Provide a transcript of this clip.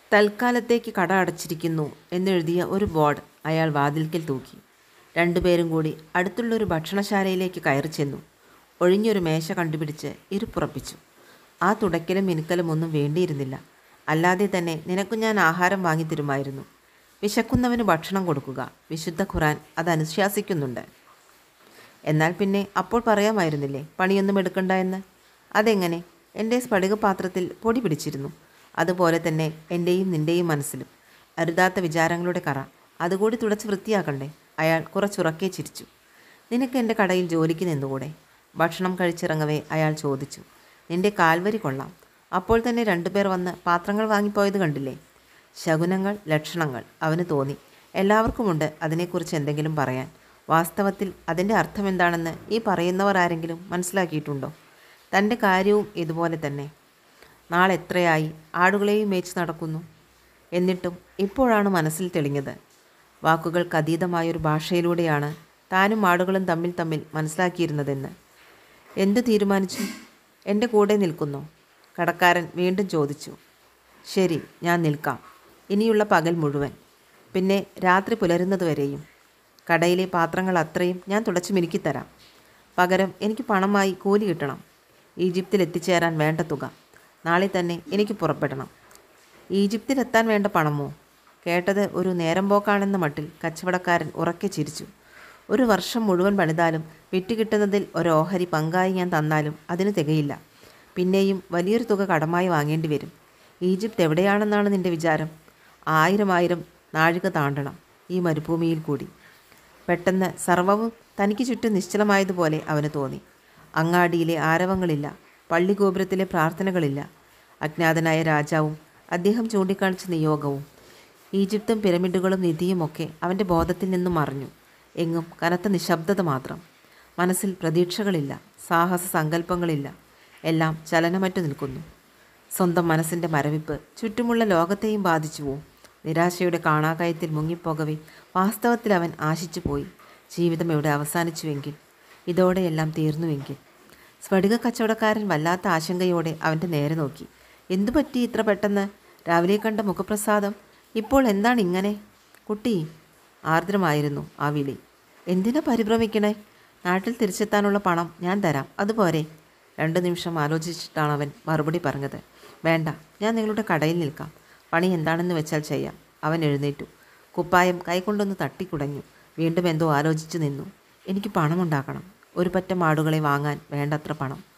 തൽക്കാലത്തേക്ക് കട അടച്ചിരിക്കുന്നു എന്നെഴുതിയ ഒരു ബോർഡ് അയാൾ വാതിൽക്കൽ തൂക്കി രണ്ടുപേരും കൂടി അടുത്തുള്ളൊരു ഭക്ഷണശാലയിലേക്ക് കയറി ചെന്നു ഒഴിഞ്ഞൊരു മേശ കണ്ടുപിടിച്ച് ഇരുപ്പുറപ്പിച്ചു ആ തുടയ്ക്കലും മിനുക്കലും ഒന്നും വേണ്ടിയിരുന്നില്ല അല്ലാതെ തന്നെ നിനക്ക് ഞാൻ ആഹാരം വാങ്ങിത്തരുമായിരുന്നു വിശക്കുന്നവന് ഭക്ഷണം കൊടുക്കുക വിശുദ്ധ ഖുറാൻ അത് അനുശാസിക്കുന്നുണ്ട് എന്നാൽ പിന്നെ അപ്പോൾ പറയാമായിരുന്നില്ലേ പണിയൊന്നും എടുക്കണ്ട എന്ന് അതെങ്ങനെ എൻ്റെ സ്ഫടികപാത്രത്തിൽ പൊടി പിടിച്ചിരുന്നു അതുപോലെ തന്നെ എൻ്റെയും നിൻ്റെയും മനസ്സിലും അരുതാത്ത വിചാരങ്ങളുടെ കറ അതുകൂടി തുടച്ച് വൃത്തിയാക്കണ്ടേ അയാൾ കുറച്ചുറക്കെ ചിരിച്ചു നിനക്ക് എൻ്റെ കടയിൽ ജോലിക്ക് നിന്നുകൂടെ ഭക്ഷണം കഴിച്ചിറങ്ങവേ അയാൾ ചോദിച്ചു നിന്റെ കാൽവരി കൊള്ളാം അപ്പോൾ തന്നെ രണ്ടുപേർ വന്ന് പാത്രങ്ങൾ വാങ്ങിപ്പോയത് കണ്ടില്ലേ ശകുനങ്ങൾ ലക്ഷണങ്ങൾ അവന് തോന്നി എല്ലാവർക്കുമുണ്ട് അതിനെക്കുറിച്ച് എന്തെങ്കിലും പറയാൻ വാസ്തവത്തിൽ അതിൻ്റെ അർത്ഥം എന്താണെന്ന് ഈ പറയുന്നവർ ആരെങ്കിലും മനസ്സിലാക്കിയിട്ടുണ്ടോ തൻ്റെ കാര്യവും ഇതുപോലെ തന്നെ നാളെ എത്രയായി ആടുകളെയും മേച്ച് നടക്കുന്നു എന്നിട്ടും ഇപ്പോഴാണ് മനസ്സിൽ തെളിഞ്ഞത് വാക്കുകൾക്ക് അതീതമായൊരു ഭാഷയിലൂടെയാണ് താനും ആടുകളും തമ്മിൽ തമ്മിൽ മനസ്സിലാക്കിയിരുന്നതെന്ന് എന്തു തീരുമാനിച്ചു എൻ്റെ കൂടെ നിൽക്കുന്നോ കടക്കാരൻ വീണ്ടും ചോദിച്ചു ശരി ഞാൻ നിൽക്കാം ഇനിയുള്ള പകൽ മുഴുവൻ പിന്നെ രാത്രി പുലരുന്നതുവരെയും കടയിലെ പാത്രങ്ങൾ അത്രയും ഞാൻ തുടച്ചു മിനുക്കിത്തരാം പകരം എനിക്ക് പണമായി കൂലി കിട്ടണം ഈജിപ്തിൽ എത്തിച്ചേരാൻ വേണ്ട തുക നാളെ തന്നെ എനിക്ക് പുറപ്പെടണം ഈജിപ്തിലെത്താൻ വേണ്ട പണമോ കേട്ടത് ഒരു നേരം പോക്കാണെന്ന മട്ടിൽ കച്ചവടക്കാരൻ ഉറക്കെ ചിരിച്ചു ഒരു വർഷം മുഴുവൻ പണിതാലും വിറ്റുകിട്ടുന്നതിൽ ഒരു ഓഹരി പങ്കായി ഞാൻ തന്നാലും അതിന് തികയില്ല പിന്നെയും വലിയൊരു തുക കടമായി വാങ്ങേണ്ടി വരും ഈജിപ്ത് എവിടെയാണെന്നാണ് നിന്റെ വിചാരം ആയിരം ആയിരം നാഴിക താണ്ടണം ഈ മരുഭൂമിയിൽ കൂടി പെട്ടെന്ന് സർവവും തനിക്ക് ചുറ്റും നിശ്ചലമായതുപോലെ അവന് തോന്നി അങ്ങാടിയിലെ ആരവങ്ങളില്ല പള്ളിഗോപുരത്തിലെ പ്രാർത്ഥനകളില്ല അജ്ഞാതനായ രാജാവും അദ്ദേഹം ചൂണ്ടിക്കാണിച്ച നിയോഗവും ഈജിപ്തും പിരമിഡുകളും നിധിയുമൊക്കെ അവൻ്റെ ബോധത്തിൽ നിന്നും മറഞ്ഞു എങ്ങും കനത്ത നിശബ്ദത മാത്രം മനസ്സിൽ പ്രതീക്ഷകളില്ല സാഹസ സങ്കല്പങ്ങളില്ല എല്ലാം ചലനമറ്റു നിൽക്കുന്നു സ്വന്തം മനസ്സിൻ്റെ മരവിപ്പ് ചുറ്റുമുള്ള ലോകത്തെയും ബാധിച്ചുവോ നിരാശയുടെ കാണാകയത്തിൽ മുങ്ങിപ്പോകവേ വാസ്തവത്തിൽ അവൻ ആശിച്ചു പോയി ജീവിതം എവിടെ അവസാനിച്ചുവെങ്കിൽ ഇതോടെയെല്ലാം തീർന്നുവെങ്കിൽ സ്ഫടിക കച്ചവടക്കാരൻ വല്ലാത്ത ആശങ്കയോടെ അവൻ്റെ നേരെ നോക്കി എന്തു പറ്റി ഇത്ര പെട്ടെന്ന് രാവിലെ കണ്ട മുഖപ്രസാദം ഇപ്പോൾ എന്താണ് ഇങ്ങനെ കുട്ടി ആർദ്രമായിരുന്നു ആ വിളി എന്തിനാ പരിഭ്രമിക്കണേ നാട്ടിൽ തിരിച്ചെത്താനുള്ള പണം ഞാൻ തരാം അതുപോരെ രണ്ട് നിമിഷം ആലോചിച്ചിട്ടാണ് അവൻ മറുപടി പറഞ്ഞത് വേണ്ട ഞാൻ നിങ്ങളുടെ കടയിൽ നിൽക്കാം പണി എന്താണെന്ന് വെച്ചാൽ ചെയ്യാം അവൻ എഴുന്നേറ്റു കുപ്പായം കൈകൊണ്ടൊന്ന് തട്ടിക്കുടഞ്ഞു വീണ്ടും എന്തോ ആലോചിച്ചു നിന്നു എനിക്ക് പണമുണ്ടാക്കണം ഒരു പറ്റം ആടുകളെ വാങ്ങാൻ വേണ്ടത്ര പണം